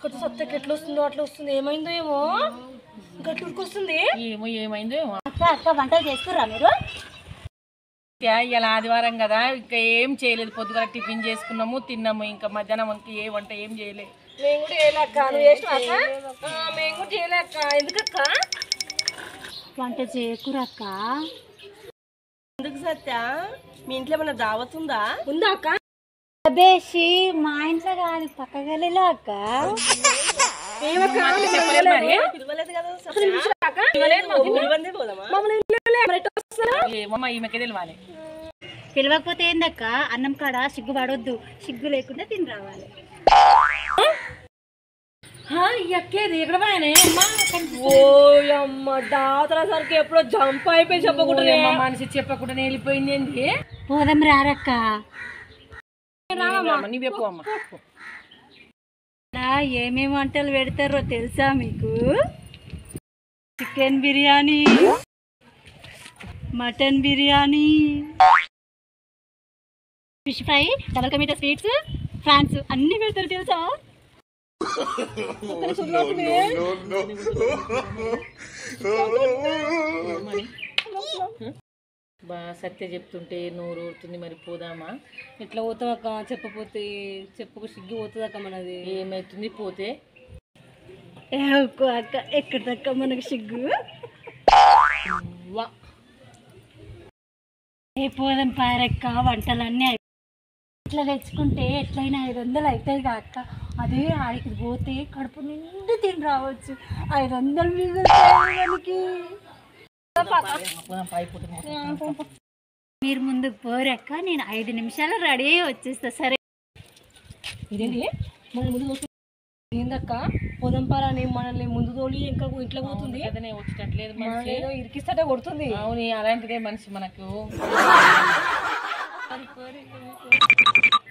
అక్కడ సత్తకి ఎట్లా వస్తుందో అట్లా వస్తుంది ఏమైందో ఏమో గట్టుడికి వస్తుంది ఏమో ఏమైందో ఏమో అక్క అక్క వంటలు చేస్తుర్రా మీరు యా, ఇలా ఆదివారం కదా ఇంకా ఏం చేయలేదు పొద్దుగా టిఫిన్ చేసుకున్నాము తిన్నాము ఇంకా మధ్యాహ్నం వంక ఏ వంట ఏం చేయలేదు మేము కూడా చేయలేక నువ్వు చేసినావా అక్క ఆ, మేము కూడా చేయలేక ఎందుకక్క వంట చేయకురక్క ఎందుకు సత్య మీ ఇంట్లో ఏమైనా దావత్ ఉందా ఉందా అక్క అబేషి మా ఇంట్లో కాదు పక్క గలిలో అక్క చెప్పలేదు మరి పిలవలేదు కదా ఏమో మా ఈమెకే తెలియాలి పిలవకపోతే ఏందక్క అన్నం కాడ సిగ్గు పడొద్దు సిగ్గు లేకుండా తిని రావాలి ఎక్కేది ఎక్కడ పోయానే ఓ అమ్మ దాతల సరికి ఎప్పుడో జంప్ అయిపోయి చెప్పకుండా మనిషి చెప్పకుండా వెళ్ళిపోయింది ఏంది పోదాం రారక్క నువ్వు చెప్పు అమ్మ ఇలా ఏమేమి వంటలు పెడతారో తెలుసా మీకు chicken biryani mutton biryani fish fry double ka meetha sweets prawns అన్ని పెడతారు తెలుసా బా సత్య చెప్తుంటే నోరు ఊరుతుంది మరి పోదామా ఎట్లా పోతావక్క చెప్పపోతే చెప్పకు సిగ్గు పోతుందక్క మనది ఏమైతుంది పోతే ఏ ఒక్కో అక్క ఎక్కడ దక్క మనకు సిగ్గు వా ఏ పోదాం పారక్క వంటలన్నీ అయిపోయి ఇట్లా తెచ్చుకుంటే ఎట్లయినా ఐదు వందలు అవుతాయి అక్క అదే ఆడికి పోతే కడుపు నిండు తిని రావచ్చు ఐదు వందలు మిగులుతాయి మనకి పోదాం పైపోతుంది మీరు ముందుకు పోరక్క నేను ఐదు నిమిషాలు రెడీ అయ్యి వచ్చేస్తా సరే ఇదేంటి మన ముందు చూస్తు- ఏందక్క పొదంపారా అని మనల్ని ముందు తోలి ఇంకా ఇంట్లో పోతుంది కదనే వచ్చేటట్లేదు మనిషి మనల్ని ఏదో ఇరికిస్తాటే కొడుతుంది అవును అలాంటిదే మనిషి మనకు